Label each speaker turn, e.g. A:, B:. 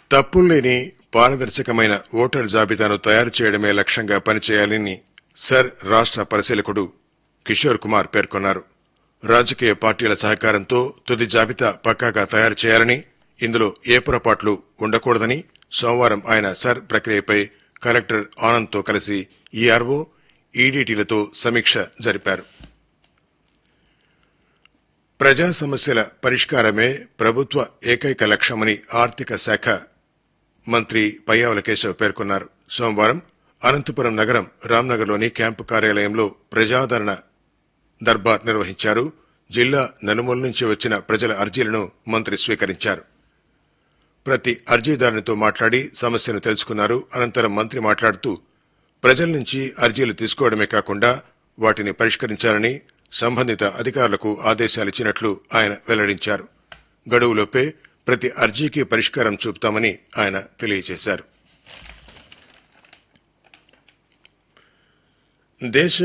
A: తప్పుల్లేని పారదర్శకమైన voter జాబితాను తయారు చేయడమే లక్ష్యంగా పనిచేయాలని సర్ రాష్ట్ర పరిశీలకుడు కిషోర్ కుమార్ పేర్కొన్నారు రాజకీయ పార్టీల సహకారంతో తుది జాబితా పక్కాగా తయారు చేయాలని ఇందులో ఏ పొరపాట్లు ఉండకూడదని సోమవారం ఆయన సర్ ప్రక్రియపై కలెక్టర్ ఆనంద్తో కలిసి ఈఆర్ఓ ఈడీటీలతో సమీక్ష జరిపారు ప్రజా సమస్యల పరిష్కారమే ప్రభుత్వ ఏకైక లక్ష్యమని ఆర్థిక శాఖ మంత్రి పయ్యావుల కేశవ్ పేర్కొన్నారు సోమవారం అనంతపురం నగరం రామ్నగర్లోని క్యాంపు కార్యాలయంలో ప్రజాదరణ దర్బార్ నిర్వహించారు జిల్లా నలుమూల నుంచి వచ్చిన ప్రజల అర్జీలను మంత్రి స్వీకరించారు ప్రతి అర్జీదారునితో మాట్లాడి సమస్యను తెలుసుకున్నారు అనంతరం మంత్రి మాట్లాడుతూ ప్రజల నుంచి అర్జీలు తీసుకోవడమే కాకుండా వాటిని పరిష్కరించాలని సంబంధిత అధికారులకు ఆదేశాలిచ్చినట్లు ఆయన వెల్లడించారు గడువులోపే ప్రతి అర్జీకి పరిష్కారం చూపుతామని ఆయన తెలియజేశారు దేశ